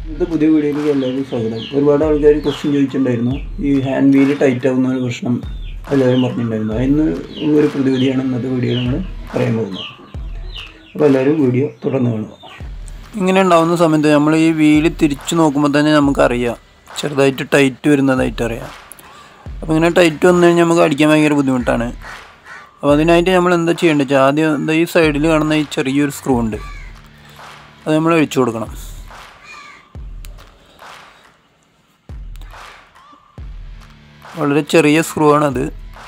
ഇത് പുതിയ വീഡിയോയിലേക്ക് എല്ലാവർക്കും സ്വാഗതം ഒരുപാട് ആൾക്കാർ ക്വസ്റ്റ്യൻ ചോദിച്ചിട്ടുണ്ടായിരുന്നു ഈ ഹാൻഡ് വീൽ ടൈറ്റ് ആവുന്ന ഒരു പ്രശ്നം എല്ലാവരും പറഞ്ഞിട്ടുണ്ടായിരുന്നു അതിന് ഉള്ളൊരു പ്രതിവിധിയാണ് ഇന്നത്തെ വീഡിയോയിൽ നമ്മൾ പറയാൻ പോകുന്നത് അപ്പോൾ എല്ലാവരും വീഡിയോ തുടർന്ന് കാണുക ഇങ്ങനെ ഉണ്ടാവുന്ന സമയത്ത് നമ്മൾ ഈ വീല് തിരിച്ചു നോക്കുമ്പോൾ തന്നെ നമുക്കറിയാം ചെറുതായിട്ട് ടൈറ്റ് വരുന്നതായിട്ട് അറിയാം അപ്പോൾ ഇങ്ങനെ ടൈറ്റ് വന്നു കഴിഞ്ഞാൽ നമുക്ക് അടിക്കാൻ ഭയങ്കര ബുദ്ധിമുട്ടാണ് അപ്പോൾ അതിനായിട്ട് നമ്മൾ എന്താ ചെയ്യേണ്ടത് വെച്ചാൽ ആദ്യം എന്താ ഈ സൈഡിൽ കാണുന്ന ഈ ചെറിയൊരു സ്ക്രൂ ഉണ്ട് അത് നമ്മൾ അഴിച്ചു കൊടുക്കണം വളരെ ചെറിയ സ്ക്രൂ ആണത്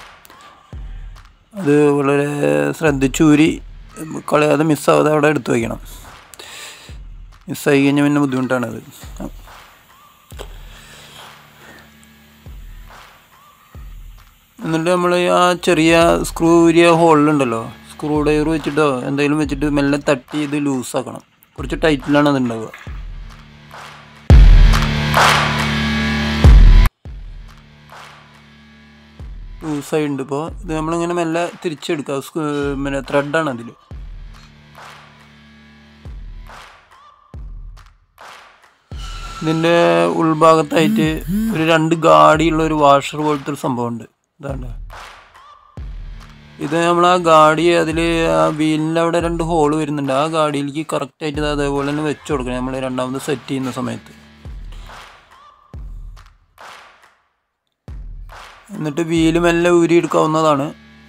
അത് വളരെ ശ്രദ്ധിച്ചൂരി കളയാതെ മിസ്സാവാതെ അവിടെ എടുത്തു വയ്ക്കണം മിസ്സായി കഴിഞ്ഞാൽ പിന്നെ ബുദ്ധിമുട്ടാണത് എന്നിട്ട് നമ്മൾ ആ ചെറിയ സ്ക്രൂ ഊരിയ ഹോളിലുണ്ടല്ലോ സ്ക്രൂ ഡ്രൈവർ വെച്ചിട്ടോ എന്തെങ്കിലും വെച്ചിട്ട് മെല്ലെ തട്ടി ഇത് ലൂസാക്കണം കുറച്ച് ടൈറ്റിലാണ് അത് ഉണ്ടാവുക ലൂസായിട്ടുണ്ട് ഇപ്പോൾ ഇത് നമ്മളിങ്ങനെ മെല്ലെ തിരിച്ചെടുക്കുക സ്കൂ- പിന്നെ ത്രെഡാണ് അതിൽ ഇതിൻ്റെ ഉൾഭാഗത്തായിട്ട് ഒരു രണ്ട് ഗാഡിയുള്ള ഒരു വാഷർ പോലത്തെ ഒരു സംഭവം ഉണ്ട് ഇതാണ്ട് ഇത് നമ്മൾ ആ ഗാഡി അതിൽ ആ വീലിൻ്റെ അവിടെ രണ്ട് ഹോൾ വരുന്നുണ്ട് ആ ഗാഡിയിലേക്ക് കറക്റ്റായിട്ട് ഇത് അതേപോലെ തന്നെ വെച്ച് കൊടുക്കണം നമ്മൾ രണ്ടാമത് സെറ്റ് ചെയ്യുന്ന സമയത്ത് എന്നിട്ട് വീല് മെല്ലെ ഊരിയെടുക്കാവുന്നതാണ്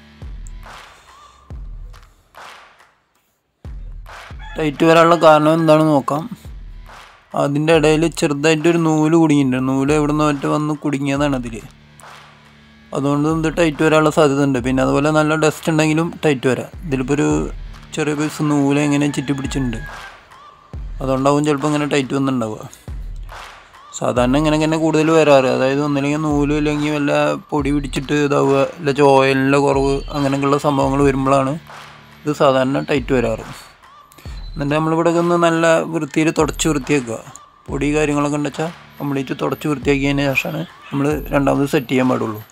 ടൈറ്റ് വരാനുള്ള കാരണം എന്താണെന്ന് നോക്കാം അതിൻ്റെ ഇടയിൽ ചെറുതായിട്ടൊരു നൂല് കുടുങ്ങിയിട്ടുണ്ട് നൂല് എവിടെ നിന്ന് മറ്റോ വന്ന് കുടുങ്ങിയതാണ് അതിൽ അതുകൊണ്ട് ഇത് ടൈറ്റ് വരാനുള്ള സാധ്യത ഉണ്ട് പിന്നെ അതുപോലെ നല്ല ഡസ്റ്റ് ഉണ്ടെങ്കിലും ടൈറ്റ് വരാം ഇതിലിപ്പോൾ ഒരു ചെറിയ പീസ് നൂല് എങ്ങനെ ചുറ്റി പിടിച്ചിട്ടുണ്ട് അതുകൊണ്ടാവും ചിലപ്പോൾ ഇങ്ങനെ ടൈറ്റ് വന്നിട്ടുണ്ടാവുക സാധാരണ ഇങ്ങനെ തന്നെ കൂടുതൽ വരാറ് അതായത് ഒന്നില്ലെങ്കിൽ നൂല് ഇല്ലെങ്കിൽ വല്ല പൊടി പിടിച്ചിട്ട് ഇതാവുക അല്ല ഓയിലിൻ്റെ കുറവ് അങ്ങനെയൊക്കെയുള്ള സംഭവങ്ങൾ വരുമ്പോഴാണ് ഇത് സാധാരണ ടൈറ്റ് വരാറ് എന്നിട്ട് നമ്മളിവിടെ ഒന്ന് നല്ല വൃത്തിയിൽ തുടച്ച് വൃത്തിയാക്കുക പൊടി കാര്യങ്ങളൊക്കെ ഉണ്ടെച്ചാൽ കംപ്ലീറ്റ് തുടച്ച് വൃത്തിയാക്കിയതിന് ശേഷമാണ് നമ്മൾ രണ്ടാമത് സെറ്റ് ചെയ്യാൻ പാടുള്ളൂ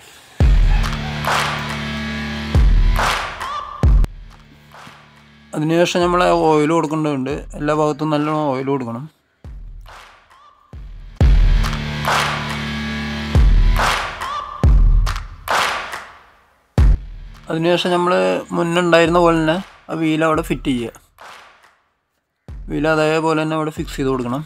അതിനുശേഷം നമ്മൾ ഓയിൽ കൊടുക്കേണ്ടതുണ്ട് എല്ലാ ഭാഗത്തും നല്ലോണം ഓയിൽ കൊടുക്കണം അതിനുശേഷം നമ്മൾ മുന്നുണ്ടായിരുന്ന പോലെ തന്നെ ആ വീൽ അവിടെ ഫിറ്റ് ചെയ്യുക വീൽ അതേപോലെ തന്നെ അവിടെ ഫിക്സ് ചെയ്ത് കൊടുക്കണം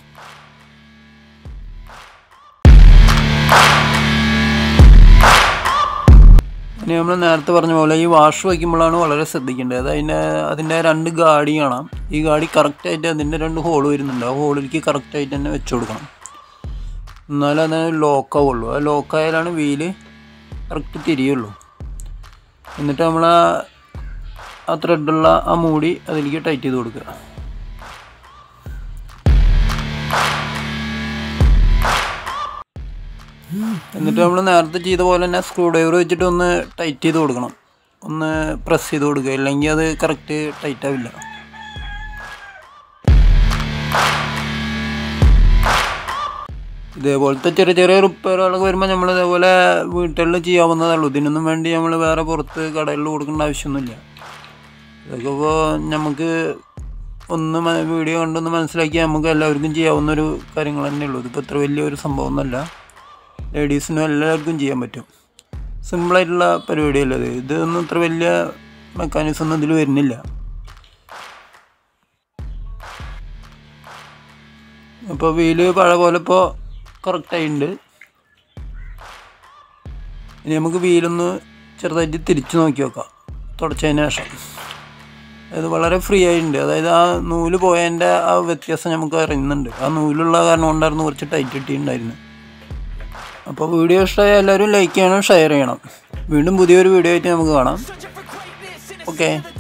ഇനി നമ്മൾ നേരത്തെ പറഞ്ഞ പോലെ ഈ വാഷ് വയ്ക്കുമ്പോഴാണ് വളരെ ശ്രദ്ധിക്കേണ്ടത് അത് അതിൻ്റെ അതിൻ്റെ രണ്ട് ഗാഡി കാണാം ഈ ഗാഡി കറക്റ്റായിട്ട് അതിൻ്റെ രണ്ട് ഹോൾ വരുന്നുണ്ട് ആ ഹോളിലേക്ക് കറക്റ്റായിട്ട് തന്നെ വെച്ച് കൊടുക്കണം എന്നാലേ അത് ലോക്കാവുള്ളൂ ആ ലോക്കായാലാണ് വീല് കറക്റ്റ് തിരിയുള്ളൂ എന്നിട്ട് നമ്മൾ ആ ആ ത്രെഡുള്ള ആ മൂടി അതിലേക്ക് ടൈറ്റ് ചെയ്ത് കൊടുക്കുക എന്നിട്ട് നമ്മൾ നേരത്തെ ചെയ്ത പോലെ തന്നെ സ്ക്രൂ ഡ്രൈവർ വെച്ചിട്ട് ഒന്ന് ടൈറ്റ് ചെയ്ത് കൊടുക്കണം ഒന്ന് പ്രസ് ചെയ്ത് കൊടുക്കുക ഇല്ലെങ്കിൽ അത് കറക്റ്റ് ടൈറ്റ് ആവില്ല ഇതേപോലത്തെ ചെറിയ ചെറിയ റിപ്പയറുകളൊക്കെ വരുമ്പോൾ നമ്മൾ ഇതേപോലെ വീട്ടുകളിൽ ചെയ്യാവുന്നതേ ഉള്ളൂ ഇതിനൊന്നും വേണ്ടി നമ്മൾ വേറെ പുറത്ത് കടകളിൽ കൊടുക്കേണ്ട ആവശ്യമൊന്നുമില്ല ഇതൊക്കെ ഇപ്പോൾ നമുക്ക് ഒന്ന് മ- വീഡിയോ കണ്ടൊന്ന് മനസ്സിലാക്കിയാൽ നമുക്ക് എല്ലാവർക്കും ചെയ്യാവുന്ന ഒരു കാര്യങ്ങൾ തന്നെ ഉള്ളൂ ഇതിപ്പോൾ ഇത്ര വലിയൊരു സംഭവമൊന്നുമല്ല ലേഡീസിനും എല്ലാവർക്കും ചെയ്യാൻ പറ്റും സിമ്പിളായിട്ടുള്ള പരിപാടിയല്ലേ ഇത് ഇതൊന്നും ഇത്ര വലിയ മെക്കാനിസം ഒന്നും ഇതിൽ വരുന്നില്ല അപ്പോൾ വീല് പഴ പോലെ ഇപ്പോൾ കറക്റ്റായിട്ടുണ്ട് ഇനി നമുക്ക് വീലൊന്ന് ചെറുതായിട്ട് തിരിച്ചു നോക്കി നോക്കാം തുടച്ചതിന് ശേഷം അത് വളരെ ഫ്രീ ആയിട്ടുണ്ട് അതായത് ആ നൂല് പോയതിൻ്റെ ആ വ്യത്യാസം നമുക്ക് അറിയുന്നുണ്ട് ആ നൂലുള്ള കാരണം കൊണ്ടായിരുന്നു കുറച്ച് ടൈറ്റ് കിട്ടിയിട്ടുണ്ടായിരുന്നു അപ്പോൾ വീഡിയോ ഇഷ്ടമായ എല്ലാവരും ലൈക്ക് ചെയ്യണം ഷെയർ ചെയ്യണം വീണ്ടും പുതിയൊരു വീഡിയോ ആയിട്ട് നമുക്ക് കാണാം ഓക്കെ